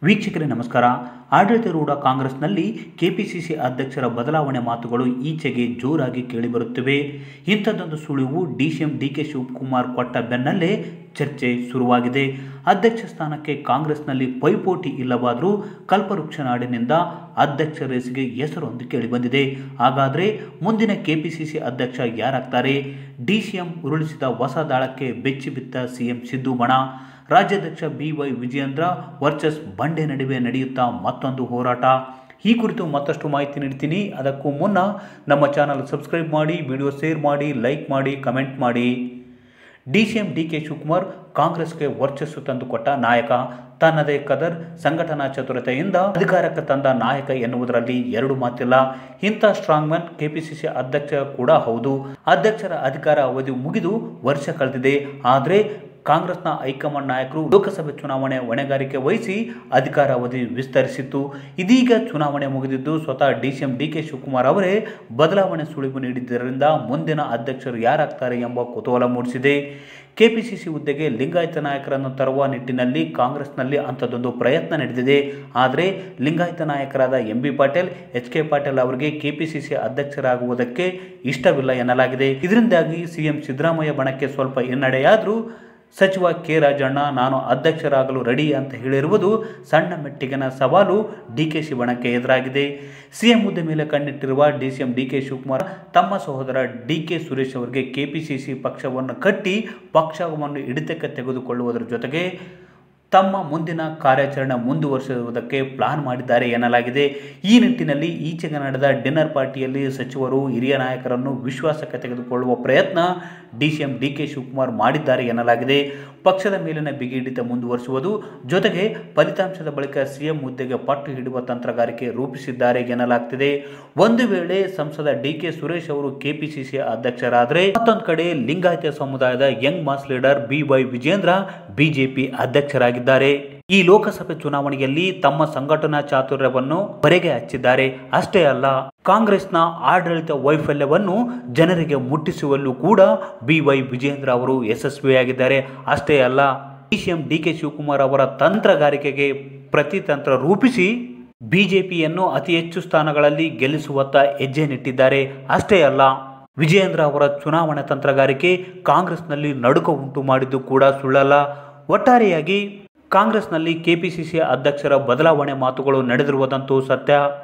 ವೀಕ್ಷಕರೇ ನಮಸ್ಕಾರ ಆಡಳಿತಾರೂಢ ಕಾಂಗ್ರೆಸ್ನಲ್ಲಿ ಕೆಪಿಸಿಸಿ ಅಧ್ಯಕ್ಷರ ಬದಲಾವಣೆ ಮಾತುಗಳು ಈಚೆಗೆ ಜೋರಾಗಿ ಕೇಳಿಬರುತ್ತಿವೆ ಇಂಥದ್ದೊಂದು ಸುಳಿವು ಡಿಸಿಎಂ ಡಿಕೆ ಶಿವಕುಮಾರ್ ಕೊಟ್ಟ ಬೆನ್ನಲ್ಲೇ ಚರ್ಚೆ ಶುರುವಾಗಿದೆ ಅಧ್ಯಕ್ಷ ಸ್ಥಾನಕ್ಕೆ ಕಾಂಗ್ರೆಸ್ನಲ್ಲಿ ಪೈಪೋಟಿ ಇಲ್ಲವಾದರೂ ಕಲ್ಪವೃಕ್ಷ ನಾಡಿನಿಂದ ಅಧ್ಯಕ್ಷ ರೇಸ್ಗೆ ಹೆಸರೊಂದು ಕೇಳಿಬಂದಿದೆ ಹಾಗಾದರೆ ಮುಂದಿನ ಕೆಪಿಸಿಸಿ ಅಧ್ಯಕ್ಷ ಯಾರಾಗ್ತಾರೆ ಡಿಸಿಎಂ ಉರುಳಿಸಿದ ಹೊಸ ದಾಳಕ್ಕೆ ಬೆಚ್ಚಿ ಬಿತ್ತ ಸಿಎಂ ಸಿದ್ದು ಬಣ ರಾಜ್ಯಾಧ್ಯಕ್ಷ ಬಿ ವೈ ವಿಜಯೇಂದ್ರ ವರ್ಚಸ್ ಬಂಡೆ ನಡುವೆ ನಡೆಯುತ್ತಾ ಮತ್ತೊಂದು ಹೋರಾಟ ಈ ಕುರಿತು ಮತ್ತಷ್ಟು ಮಾಹಿತಿ ನೀಡ್ತೀನಿ ಅದಕ್ಕೂ ಮುನ್ನ ನಮ್ಮ ಚಾನಲ್ ಸಬ್ಸ್ಕ್ರೈಬ್ ಮಾಡಿ ವಿಡಿಯೋ ಶೇರ್ ಮಾಡಿ ಲೈಕ್ ಮಾಡಿ ಕಮೆಂಟ್ ಮಾಡಿ D C M D K Shivakumar ಕಾಂಗ್ರೆಸ್ಗೆ ವರ್ಚಸ್ಸು ತಂದುಕೊಟ್ಟ ನಾಯಕ ತನ್ನದೇ ಕದರ್ ಸಂಘಟನಾ ಚತುರತೆಯಿಂದ ಅಧಿಕಾರಕ್ಕೆ ತಂದ ನಾಯಕ ಎನ್ನುವುದರಲ್ಲಿ ಎರಡು ಮಾತಿಲ್ಲ ಇಂಥ ಸ್ಟ್ರಾಂಗ್ ಮ್ಯಾನ್ ಕೆಪಿಸಿಸಿ ಅಧ್ಯಕ್ಷ ಕೂಡ ಹೌದು ಅಧ್ಯಕ್ಷರ ಅಧಿಕಾರ ಅವಧಿ ಮುಗಿದು ವರ್ಷ ಕಳೆದಿದೆ ಆದರೆ ಕಾಂಗ್ರೆಸ್ನ ಹೈಕಮಾಂಡ್ ನಾಯಕರು ಲೋಕಸಭೆ ಚುನಾವಣೆ ಹೊಣೆಗಾರಿಕೆ ವಹಿಸಿ ಅಧಿಕಾರ ಅವಧಿ ವಿಸ್ತರಿಸಿತ್ತು ಇದೀಗ ಚುನಾವಣೆ ಮುಗಿದಿದ್ದು ಸ್ವತಃ ಡಿಸಿಎಂ ಡಿ ಕೆ ಶಿವಕುಮಾರ್ ಅವರೇ ಬದಲಾವಣೆ ಸುಳಿವು ನೀಡಿದ್ದರಿಂದ ಮುಂದಿನ ಅಧ್ಯಕ್ಷರು ಯಾರಾಗ್ತಾರೆ ಎಂಬ ಕುತೂಹಲ ಮೂಡಿಸಿದೆ ಕೆಪಿಸಿಸಿ ಹುದ್ದೆಗೆ ಲಿಂಗಾಯತ ನಾಯಕರನ್ನು ತರುವ ನಿಟ್ಟಿನಲ್ಲಿ ಕಾಂಗ್ರೆಸ್ನಲ್ಲಿ ಅಂಥದ್ದೊಂದು ಪ್ರಯತ್ನ ನಡೆದಿದೆ ಆದರೆ ಲಿಂಗಾಯತ ನಾಯಕರಾದ M B Patil H K Patil ಅವರಿಗೆ ಕೆಪಿಸಿಸಿ ಅಧ್ಯಕ್ಷರಾಗುವುದಕ್ಕೆ ಇಷ್ಟವಿಲ್ಲ ಎನ್ನಲಾಗಿದೆ ಇದರಿಂದಾಗಿ ಸಿಎಂ ಸಿದ್ದರಾಮಯ್ಯ ಬಣಕ್ಕೆ ಸ್ವಲ್ಪ ಹಿನ್ನಡೆಯಾದರೂ ಸಚಿವ ಕೆ ರಾಜಣ್ಣ ನಾನು ಅಧ್ಯಕ್ಷರಾಗಲು ರೆಡಿ ಅಂತ ಹೇಳಿರುವುದು ಸಣ್ಣ ಮೆಟ್ಟಿಗಿನ ಸವಾಲು ಡಿ ಕೆ ಶಿವಣಕ್ಕೆ ಎದುರಾಗಿದೆ ಸಿಎಂ ಹುದ್ದೆ ಮೇಲೆ ಕಣ್ಣಿಟ್ಟಿರುವ D C M D K Shivakumar ತಮ್ಮ ಸಹೋದರ ಡಿ ಕೆ ಸುರೇಶ್ ಅವರಿಗೆ ಕೆಪಿಸಿಸಿ ಪಕ್ಷವನ್ನು ಕಟ್ಟಿ ಪಕ್ಷವನ್ನು ಹಿಡಿತಕ್ಕೆ ತೆಗೆದುಕೊಳ್ಳುವುದರ ಜೊತೆಗೆ ತಮ್ಮ ಮುಂದಿನ ಕಾರ್ಯಾಚರಣೆ ಮುಂದುವರಿಸುವುದಕ್ಕೆ ಪ್ಲಾನ್ ಮಾಡಿದ್ದಾರೆ ಎನ್ನಲಾಗಿದೆ ಈ ನಿಟ್ಟಿನಲ್ಲಿ ಈಚೆಗೆ ನಡೆದ ಡಿನ್ನರ್ ಪಾರ್ಟಿಯಲ್ಲಿ ಸಚಿವರು ಹಿರಿಯ ನಾಯಕರನ್ನು ವಿಶ್ವಾಸಕ್ಕೆ ತೆಗೆದುಕೊಳ್ಳುವ ಪ್ರಯತ್ನ D C M D K Shivakumar ಮಾಡಿದ್ದಾರೆ ಎನ್ನಲಾಗಿದೆ ಪಕ್ಷದ ಮೇಲಿನ ಬಿಗಿ ಹಿಡಿತ ಮುಂದುವರಿಸುವುದು ಜೊತೆಗೆ ಫಲಿತಾಂಶದ ಬಳಿಕ ಸಿಎಂ ಹುದ್ದೆಗೆ ಪಟ್ಟು ಹಿಡಿಯುವ ತಂತ್ರಗಾರಿಕೆ ರೂಪಿಸಿದ್ದಾರೆ ಎನ್ನಲಾಗ್ತಿದೆ ಒಂದು ವೇಳೆ ಸಂಸದ ಡಿ ಕೆ ಸುರೇಶ್ ಅವರು ಕೆಪಿಸಿಸಿ ಅಧ್ಯಕ್ಷರಾದರೆ ಮತ್ತೊಂದು ಕಡೆ ಲಿಂಗಾಯತ ಸಮುದಾಯದ young mass leader B Y Vijayendra BJP ಅಧ್ಯಕ್ಷರಾಗಿದ್ದಾರೆ ಈ ಲೋಕಸಭೆ ಚುನಾವಣೆಯಲ್ಲಿ ತಮ್ಮ ಸಂಘಟನಾ ಚಾತುರ್ಯವನ್ನು ಹೊರೆಗೆ ಹಚ್ಚಿದ್ದಾರೆ ಅಷ್ಟೇ ಅಲ್ಲ ಕಾಂಗ್ರೆಸ್ನ ಆಡಳಿತ ವೈಫಲ್ಯವನ್ನು ಜನರಿಗೆ ಮುಟ್ಟಿಸುವಲ್ಲೂ ಕೂಡ ಬಿ ವೈ ವಿಜೇಂದ್ರ ಅವರು ಯಶಸ್ವಿಯಾಗಿದ್ದಾರೆ ಅಷ್ಟೇ ಅಲ್ಲ ಡಿಸಿಎಂ ಡಿ ಕೆ ಶಿವಕುಮಾರ್ ಅವರ ತಂತ್ರಗಾರಿಕೆಗೆ ಪ್ರತಿತಂತ್ರ ರೂಪಿಸಿ ಬಿಜೆಪಿಯನ್ನು ಅತಿ ಹೆಚ್ಚು ಸ್ಥಾನಗಳಲ್ಲಿ ಗೆಲ್ಲಿಸುವತ್ತ ಹೆಜ್ಜೆ ನೆಟ್ಟಿದ್ದಾರೆ ಅಷ್ಟೇ ಅಲ್ಲ ವಿಜಯೇಂದ್ರ ಅವರ ಚುನಾವಣಾ ತಂತ್ರಗಾರಿಕೆ ಕಾಂಗ್ರೆಸ್ನಲ್ಲಿ ನಡುಕ ಉಂಟು ಮಾಡಿದ್ದು ಕೂಡ ಸುಳ್ಳಲ್ಲ ಒಟ್ಟಾರೆಯಾಗಿ ಕಾಂಗ್ರೆಸ್ನಲ್ಲಿ ಕೆಪಿಸಿಸಿ ಅಧ್ಯಕ್ಷರ ಬದಲಾವಣೆ ಮಾತುಗಳು ನಡೆದಿರುವುದಂತೂ ಸತ್ಯ